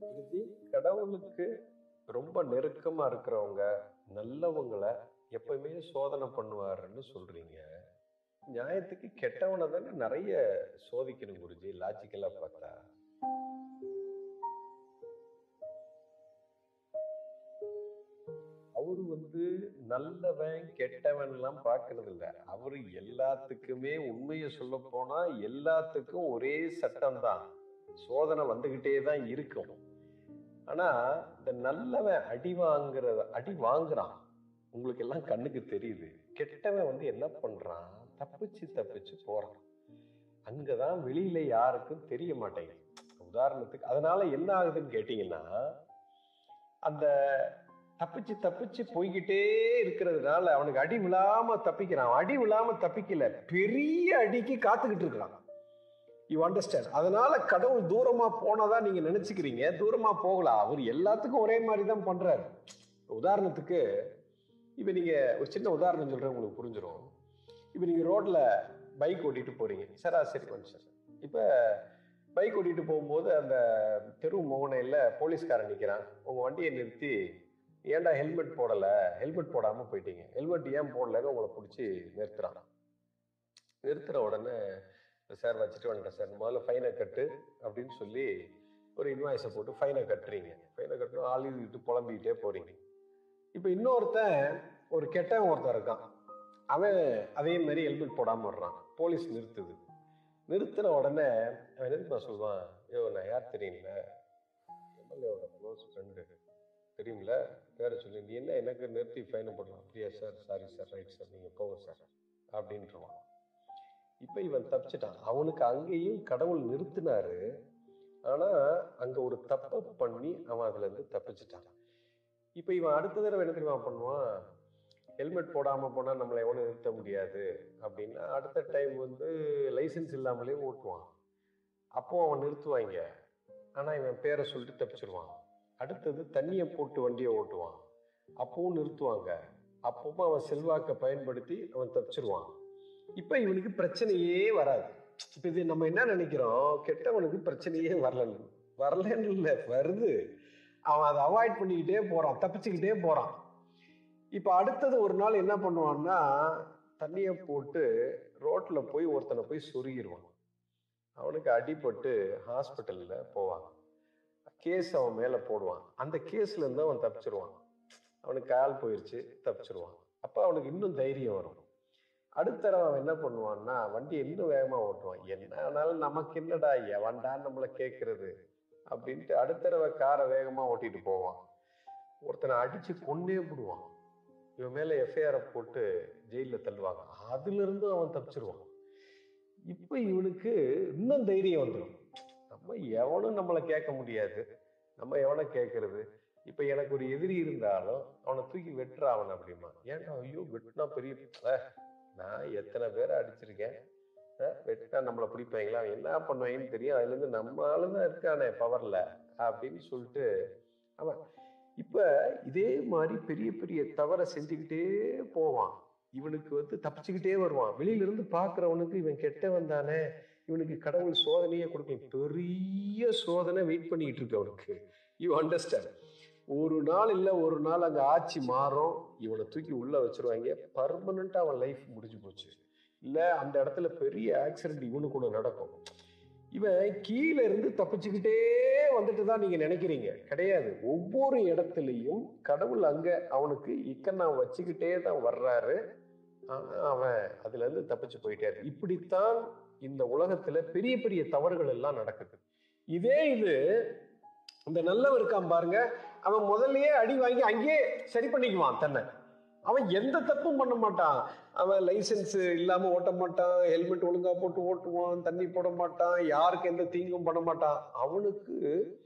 இது கடவுளுக்கு ரொம்ப நெருக்கமா இருக்கிறவங்க நல்லவங்கள எப்பவுமே சோதனை பண்ணுவாருன்னு சொல்றீங்க நியாயத்துக்கு கெட்டவனை தானே நிறைய சோதிக்கணும் குருஜி லாஜிக்கலா பார்த்தா அவரு வந்து நல்லவன் கெட்டவன் எல்லாம் பாக்குறது இல்ல அவரு எல்லாத்துக்குமே உண்மையை சொல்ல போனா எல்லாத்துக்கும் ஒரே சட்டம் தான் சோதனை வந்துகிட்டே தான் இருக்கும் ஆனா இந்த நல்லவன் அடி வாங்குறத அடி வாங்குறான் உங்களுக்கு எல்லாம் கண்ணுக்கு தெரியுது கெட்டவன் வந்து என்ன பண்றான் தப்பிச்சு தப்பிச்சு போறான் அங்கதான் வெளியில யாருக்கும் தெரிய மாட்டேங்குது உதாரணத்துக்கு அதனால என்ன ஆகுதுன்னு கேட்டீங்கன்னா அந்த தப்பிச்சு தப்பிச்சு போய்கிட்டே இருக்கிறதுனால அவனுக்கு அடி விழாம தப்பிக்கிறான் அடி விழாம தப்பிக்கல பெரிய அடிக்கு காத்துக்கிட்டு இருக்கிறான் யூ அண்டர்ஸ்டாண்ட் அதனால கடவுள் தூரமா போனதா நீங்க நினைச்சுக்கிறீங்க தூரமா போகலாம் அவர் எல்லாத்துக்கும் ஒரே மாதிரி தான் பண்றாரு உதாரணத்துக்கு இப்ப நீங்க ஒரு சின்ன உதாரணம் சொல்றேன் உங்களுக்கு புரிஞ்சிடும் இப்ப நீங்க ரோட்ல பைக் ஓட்டிட்டு போறீங்க சராசரி மனுஷன் இப்ப பைக் ஓட்டிட்டு போகும்போது அந்த தெரு முகனையில போலீஸ்காரன் நிக்கிறான் உங்க வண்டியை நிறுத்தி ஏன்டா ஹெல்மெட் போடல ஹெல்மெட் போடாம போயிட்டீங்க ஹெல்மெட் ஏன் போடலன்னு உங்களை பிடிச்சி நிறுத்துறான் நிறுத்துற உடனே சார் வச்சுட்டு வந்துட்டேன் சார் முதல்ல ஃபைனை கட்டு அப்படின்னு சொல்லி ஒரு இன்வாய்ஸை போட்டு ஃபைனை கட்டுறீங்க ஃபைனை கட்டணும் ஆளுகிட்டு புலம்பிக்கிட்டே போறீங்க இப்போ இன்னொருத்தன் ஒரு கெட்டவன் ஒருத்தன் இருக்கான் அவன் அதே மாதிரி ஹெல்மெட் போடாம வர்றான் போலீஸ் நிறுத்துது நிறுத்தின உடனே அவன் எதுக்கு நான் சொல்லுவான் ஐயோ நான் யார் தெரியுங்கள எம்எல்ஏவோட க்ளோஸ் ஃப்ரெண்டு தெரியுங்களா பேரை சொல்லி நீ என்ன எனக்கு நிறுத்தி ஃபைனை போடலாம் அப்படியா sir sorry sir right sir நீங்கள் போங்க சார் அப்படின்றான் இப்போ இவன் தப்பிச்சிட்டான் அவனுக்கு அங்கேயும் கடவுள் நிறுத்தினாரு ஆனா அங்க ஒரு தப்பை பண்ணி அவன் அதுல இருந்து தப்பிச்சிட்டான் இப்போ இவன் அடுத்த தடவை என்ன தெரியுமா பண்ணுவான் ஹெல்மெட் போடாம போனா நம்மளை எவனும் நிறுத்த முடியாது அப்படின்னா அடுத்த டைம் வந்து லைசென்ஸ் இல்லாமலே ஓட்டுவான் அப்போ அவன் நிறுத்துவாங்க ஆனா இவன் பேரை சொல்லிட்டு தப்பிச்சிருவான் அடுத்தது தண்ணியை போட்டு வண்டியை ஓட்டுவான் அப்பவும் நிறுத்துவாங்க அப்பவும் அவன் செல்வாக்கை பயன்படுத்தி அவன் தப்பிச்சிருவான் இப்ப இவனுக்கு பிரச்சனையே வராது இப்ப இது நம்ம என்ன நினைக்கிறோம் கெட்டவனுக்கு பிரச்சனையே வரலன்னு வரலன்னு இல்ல வருது அவன் அதை அவாய்ட் பண்ணிக்கிட்டே போறான் தப்பிச்சுக்கிட்டே போறான் இப்ப அடுத்தது ஒரு நாள் என்ன பண்ணுவான்னா தண்ணியை போட்டு ரோட்ல போய் ஒருத்தனை போய் சொருகிடுவான் அவனுக்கு அடிபட்டு ஹாஸ்பிட்டல்ல போவான் கேஸ் அவன் மேல போடுவான் அந்த கேஸ்ல இருந்து அவன் தப்பிச்சிருவான் அவனுக்கு கால் போயிருச்சு தப்பிச்சிருவான் அப்ப அவனுக்கு இன்னும் தைரியம் வரும் அடுத்த தடவை அவன் என்ன பண்ணுவான்னா வண்டி இன்னும் வேகமா ஓட்டுவான் என்ன ஆனாலும் நமக்கு என்னடா எவன்டான்னு நம்மள கேட்கறது அப்படின்ட்டு அடுத்த தடவை காரை வேகமா ஓட்டிட்டு போவான் ஒருத்தனை அடிச்சு கொன்னே விடுவான் இவன் மேல எஃப்ஐஆர் போட்டு ஜெயில தள்ளுவாங்க அதுல இருந்து அவன் தப்பிச்சிருவான் இப்ப இவனுக்கு இன்னும் தைரியம் வந்துடும் நம்ம எவனும் நம்மளை கேட்க முடியாது நம்ம எவனை கேட்கறது இப்ப எனக்கு ஒரு எதிரி இருந்தாலும் அவனை தூக்கி வெட்டுற அவன் அப்படிமா ஏன்டா ஐயோ வெட்டினா பெரிய அஹ், நான் எத்தனை பேரை அடிச்சிருக்கேன் அஹ், வெட்டினா நம்மளை பிடிப்பாங்களா அவன் என்ன பண்ணுவாங்கன்னு தெரியும் அதுல இருந்து நம்ம ஆளுதான் இருக்கானே பவர்ல அப்படின்னு சொல்லிட்டு அவன் இப்ப இதே மாதிரி பெரிய பெரிய தவறை செஞ்சுக்கிட்டே போவான் இவனுக்கு வந்து தப்பிச்சுக்கிட்டே வருவான் வெளியில இருந்து பாக்குறவனுக்கு இவன் கெட்டவன் தானே இவனுக்கு கடவுள் சோதனையே கொடுக்கும் பெரிய சோதனை வெயிட் பண்ணிட்டு இருக்கு அவனுக்கு யூ அண்டர்ஸ்டாண்ட் ஒரு நாள் இல்ல ஒரு நாள் அங்க ஆட்சி மாறும் இவனை தூக்கி உள்ள வச்சிருவாங்க பர்மனண்டா அவன் லைஃப் முடிஞ்சு போச்சு இல்ல அந்த இடத்துல பெரிய ஆக்சிடென்ட் இவனுக்கு ஒண்ணு நடக்கும் இவன் கீழே இருந்து தப்பிச்சுக்கிட்டே வந்துட்டு தான் நீங்க நினைக்கிறீங்க கிடையாது ஒவ்வொரு இடத்துலையும் கடவுள் அங்க அவனுக்கு இக்கண்ணா வச்சுக்கிட்டே தான் வர்றாரு ஆனா அவன் அதுல இருந்து தப்பிச்சு போயிட்டே இருக்கு இப்படித்தான் இந்த உலகத்துல பெரிய பெரிய தவறுகள் எல்லாம் நடக்குது இதே இது இந்த நல்லவன் இருக்கான் பாருங்க அவன் முதல்லயே அடி வாங்கி அங்கேயே சரி பண்ணிக்குவான் தன்னை அவன் எந்த தப்பும் பண்ண மாட்டான் அவன் லைசென்ஸ் இல்லாம ஓட்ட மாட்டான் ஹெல்மெட் ஒழுங்கா போட்டு ஓட்டுவான் தண்ணி போட மாட்டான் யாருக்கு எந்த தீங்கும் பண்ண மாட்டான் அவனுக்கு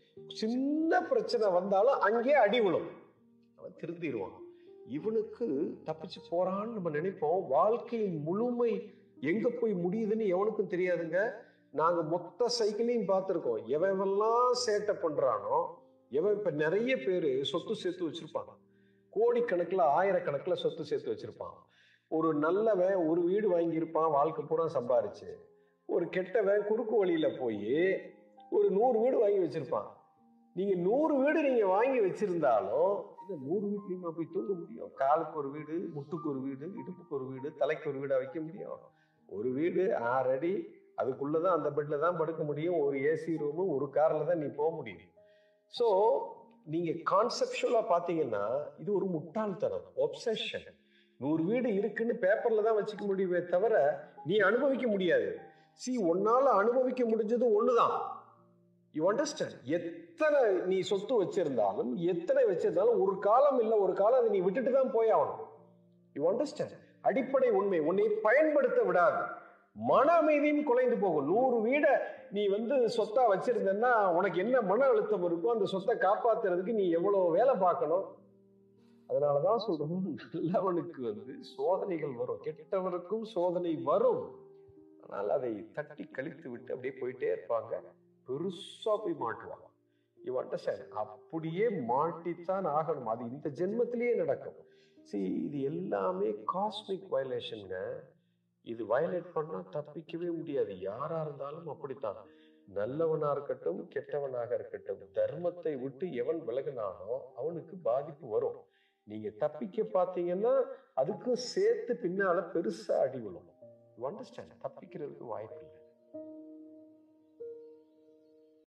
சின்ன பிரச்சனை வந்தாலும் அங்கேயே அடி விழும் அவன் திருந்திடுவான் இவனுக்கு தப்பிச்சு போறான்னு நம்ம நினைப்போம் வாழ்க்கையின் முழுமை எங்க போய் முடியுதுன்னு எவனுக்கும் தெரியாதுங்க நாங்க மொத்த சைக்கிளையும் பார்த்திருக்கோம் எவெல்லாம் சேட்டை பண்றானோ எவன் இப்ப நிறைய பேரு சொத்து சேர்த்து வச்சிருப்பாங்க கோடிக்கணக்கில் ஆயிரக்கணக்கில் சொத்து சேர்த்து வச்சிருப்பான் ஒரு நல்லவன் ஒரு வீடு வாங்கியிருப்பான் வாழ்க்கை பூரா சம்பாரிச்சு ஒரு கெட்டவன் குறுக்கு வழியில போய் ஒரு நூறு வீடு வாங்கி வச்சிருப்பான் நீங்க நூறு வீடு நீங்க வாங்கி வச்சிருந்தாலும் இந்த நூறு வீட்லயுமா போய் தூங்க முடியும் காலுக்கு ஒரு வீடு முட்டுக்கு ஒரு வீடு இடுப்புக்கு ஒரு வீடு தலைக்கு ஒரு வீடா வைக்க முடியும் ஒரு வீடு ஆறு அடி அதுக்குள்ளதான் அந்த பெட்ல தான் படுக்க முடியும் ஒரு ஏசி ரூமு ஒரு கார்ல தான் நீ போக முடியும் ஸோ நீங்க கான்செப்டுவலா பாத்தீங்கன்னா இது ஒரு முட்டாள்தனம் ஒப்சஷன் நூறு வீடு இருக்குன்னு பேப்பர்ல தான் வச்சுக்க முடியுமே தவிர நீ அனுபவிக்க முடியாது சி உன்னால அனுபவிக்க முடிஞ்சது ஒண்ணுதான் யூ அண்டர்ஸ்டாண்ட் எத்தனை நீ சொத்து வச்சிருந்தாலும் எத்தனை வச்சிருந்தாலும் ஒரு காலம் இல்லை ஒரு காலம் அதை நீ விட்டுட்டு தான் போய் ஆகணும் யூ அண்டர்ஸ்டாண்ட் அடிப்படை உண்மை உன்னை பயன்படுத்த விடாது மன அமைதியும் குலைந்து போகும் நூறு வீடை நீ வந்து சொத்தா வச்சிருந்தன்னா உனக்கு என்ன மன அழுத்தம் இருக்கோ அந்த சொத்தை காப்பாத்துறதுக்கு நீ எவ்வளவு வேலை பார்க்கணும் அதனாலதான் சொல்றோம் நல்லவனுக்கு வந்து சோதனைகள் வரும் கெட்டவனுக்கும் சோதனை வரும் ஆனால் அதை தட்டி கழித்து விட்டு அப்படியே போயிட்டே இருப்பாங்க பெருசா போய் மாட்டுவாங்க யூ அண்டர்ஸ்டாண்ட் அப்படியே மாட்டித்தான் ஆகணும் அது இந்த ஜென்மத்திலேயே நடக்கும் see இது எல்லாமே காஸ்மிக் வயலேஷனுங்க இது வயலேட் பண்ணா தப்பிக்கவே முடியாது யாரா இருந்தாலும் அப்படித்தான் நல்லவனா இருக்கட்டும் கெட்டவனாக இருக்கட்டும் தர்மத்தை விட்டு எவன் விலகினானோ அவனுக்கு பாதிப்பு வரும் நீங்க தப்பிக்க பார்த்தீங்கன்னா அதுக்கும் சேர்த்து பின்னால பெருசா அடி விழும் அண்டர்ஸ்டாண்ட் தப்பிக்கிறதுக்கு வாய்ப்பு இல்லை